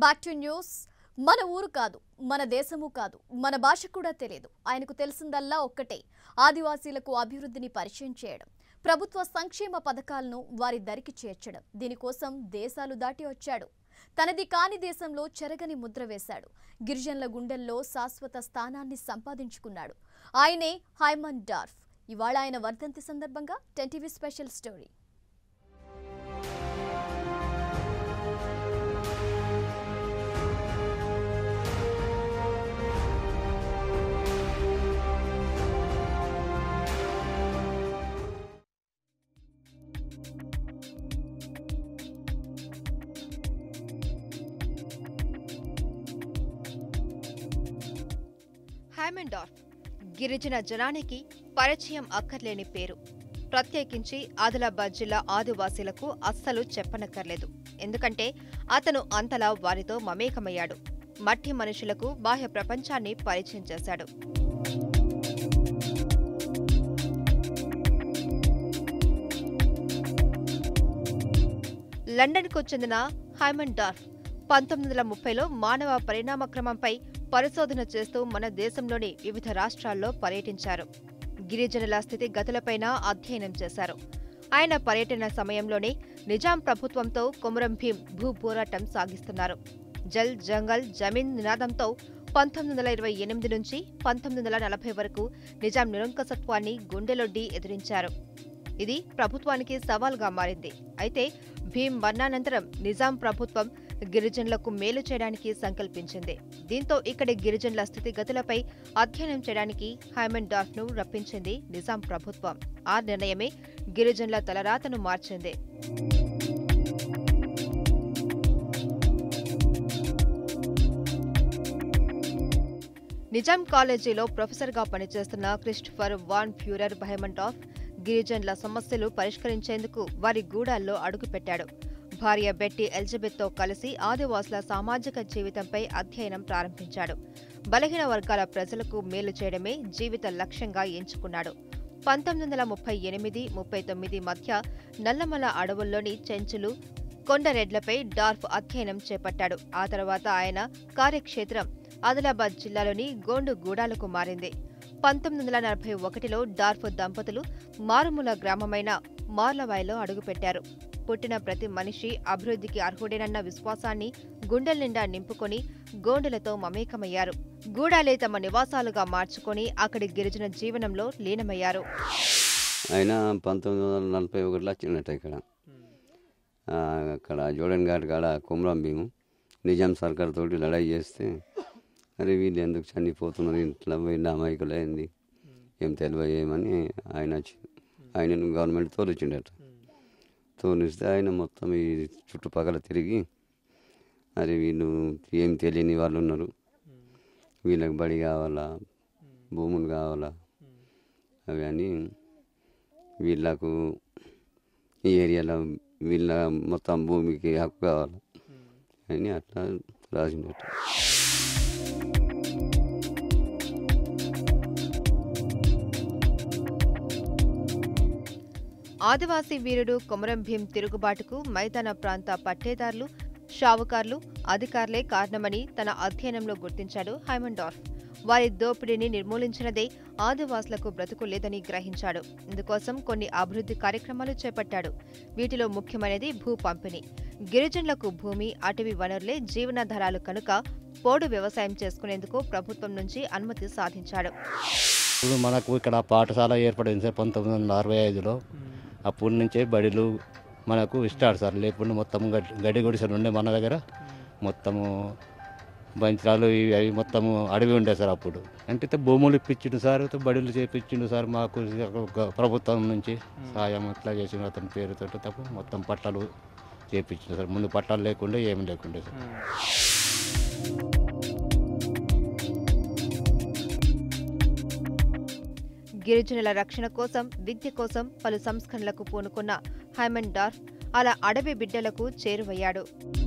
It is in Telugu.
బ్యాక్ టు న్యూస్ మన ఊరు కాదు మన దేశము కాదు మన భాష కూడా తెలియదు ఆయనకు తెలిసిందల్లా ఒక్కటే ఆదివాసీలకు అభివృద్ధిని పరిచయం చేయడం ప్రభుత్వ సంక్షేమ పథకాలను వారి దరికి చేర్చడం దీనికోసం దేశాలు దాటి వచ్చాడు తనది కాని దేశంలో చెరగని ముద్ర వేశాడు గిరిజనుల గుండెల్లో శాశ్వత స్థానాన్ని సంపాదించుకున్నాడు ఆయనే హైమన్ డార్ఫ్ ఇవాళ ఆయన వర్ధంతి సందర్భంగా ten TV special story Haimendorf గిరిజన జనానికి పరిచయం అక్కర్లేని పేరు ప్రత్యేకించి ఆదిలాబాద్ జిల్లా ఆదివాసీలకు అస్సలు చెప్పనక్కర్లేదు ఎందుకంటే అతను అంతలా వారితో మమేకమయ్యాడు మట్టి మనుషులకు బాహ్య ప్రపంచాన్ని పరిచయం చేశాడు లండన్కు చెందిన హైమన్ డార్ఫ్ పంతొమ్మిది వందల ముప్పైలో మానవ పరిణామక్రమంపై పరిశోధన చేస్తూ మన దేశంలోని వివిధ రాష్ట్రాల్లో పర్యటించారు గిరిజనుల స్థితిగతులపైన అధ్యయనం చేశారు ఆయన పర్యటన సమయంలోనే నిజాం ప్రభుత్వంతో కొమురం భీం భూ పోరాటం సాగిస్తున్నారు జల్ జంగల్ జమీన్ నినాదంతో పంతొమ్మిది వందల ఇరవై ఎనిమిది నుంచి పంతొమ్మిది వందల నలభై వరకు నిజాం నిరంకసత్వాన్ని గుండెలొడ్డి ఎదిరించారు ఇది ప్రభుత్వానికి సవాల్గా మారింది అయితే భీం మరణానంతరం నిజాం ప్రభుత్వం గిరిజనులకు మేలు చేయడానికి సంకల్పించింది దీంతో ఇక్కడి గిరిజనుల స్థితిగతులపై అధ్యయనం చేయడానికి హైమన్ డార్ఫ్ ను రప్పించింది నిజాం ప్రభుత్వం ఆ నిర్ణయమే గిరిజనుల తలరాతను మార్చింది నిజాం కాలేజీలో ప్రొఫెసర్గా పనిచేస్తున్న క్రిస్టఫర్ వాన్ ఫ్యూరర్ బహెమంటాఫ్ గిరిజనుల సమస్యలు పరిష్కరించేందుకు వారి గూడాల్లో అడుగుపెట్టాడు భార్య బెట్టి ఎలిజబెత్తో కలిసి ఆదివాసుల సామాజిక జీవితంపై అధ్యయనం ప్రారంభించాడు బలహీన వర్గాల ప్రజలకు మేలు చేయడమే జీవిత లక్ష్యంగా ఎంచుకున్నాడు పంతొమ్మిది వందల ముప్పై ఎనిమిది ముప్పై తొమ్మిది మధ్య నల్లమల అడవుల్లోని చెంచులు కొండరెడ్లపై డార్ఫ్ అధ్యయనం చేపట్టాడు ఆ తర్వాత ఆయన కార్యక్షేత్రం ఆదిలాబాద్ జిల్లాలోని గోండు గూడాలకు మారింది పంతొమ్మిది వందల నలభై ఒకటిలో డార్ఫ్ దంపతులు మారుమూల గ్రామమైన మార్లవాయిలో అడుగుపెట్టారు పుట్టిన ప్రతి మనిషి అభివృద్ధికి అర్హుడేనన్న విశ్వాసాన్ని గుండెల నిండా నింపుకొని గోండులతో మమేకమయ్యారు గూడాలే తమ నివాసాలుగా మార్చుకొని అక్కడి గిరిజన జీవనంలో లీనమయ్యారు ఆయన పంతొమ్మిది వందల నలభై ఒకటిలో వచ్చిండట ఇక్కడ ఆ, అక్కడ జోడన్ ఘాట్ కాడ కుమ్రం భీము నిజాం సర్కార్ తోటి లడాయి చేస్తే అరే వీళ్ళు ఎందుకు చనిపోతున్నారు ఇంట్లో పోయింది అమాయకులైంది ఏం తెలియ ఏమని ఆయన వచ్చి ఆయన గవర్నమెంట్ తోలిచ్చిండట తోలిస్తే ఆయన మొత్తం ఈ చుట్టుపక్కల తిరిగి అరే వీళ్ళు ఏం తెలియని వాళ్ళు ఉన్నారు వీళ్ళకి బడి కావాలా భూములు కావాలా అవి అని వీళ్ళకు ఈ ఏరియాలో వీళ్ళ మొత్తం భూమికి హక్కు కావాలి అని అట్లా రాసినట్టు ఆదివాసీ వీరుడు కొమరం భీం తిరుగుబాటుకు మైదాన ప్రాంత పట్టేదారులు షావుకార్లు అధికారులే కారణమని తన అధ్యయనంలో గుర్తించాడు హైమండార్ఫ్ వారి దోపిడీని నిర్మూలించినదే ఆదివాసులకు బ్రతుకు లేదని గ్రహించాడు ఇందుకోసం కొన్ని అభివృద్ధి కార్యక్రమాలు చేపట్టాడు వీటిలో ముఖ్యమైనది భూ పంపిణీ గిరిజనులకు భూమి అటవీ వనరులే జీవనాధారాలు కనుక పోడు వ్యవసాయం చేసుకునేందుకు ప్రభుత్వం నుంచి అనుమతి సాధించాడు ఇప్పుడు మనకు ఇక్కడ పాఠశాల ఏర్పడింది సార్ పంతొమ్మిది వందల అరవై ఐదులో అప్పటి నుంచే బడిలు మనకు స్టార్ట్ సార్ లేకుండా మొత్తం గడ్డి గడ్డి గుడిసెలు ఉండే మన దగ్గర మొత్తము బంచాలు ఇవి అవి మొత్తము అడవి ఉండే సార్ అప్పుడు అంటే ఇట్లా భూములు ఇప్పించిండు సార్ ఇట్లా బడులు చేపించిండు సార్ మాకు ఒక ప్రభుత్వం నుంచి సాయం ఇట్లా చేసిన అతని పేరుతో తప్ప మొత్తం పట్టాలు చేపించిండు సార్ ముందు పట్టాలు లేకుండా ఏమి లేకుండే సార్ గిరిజనుల రక్షణ కోసం విద్య కోసం పలు సంస్కరణలకు పూనుకున్న హైమన్ డార్ఫ్ అలా అడవి బిడ్డలకు చేరువయ్యాడు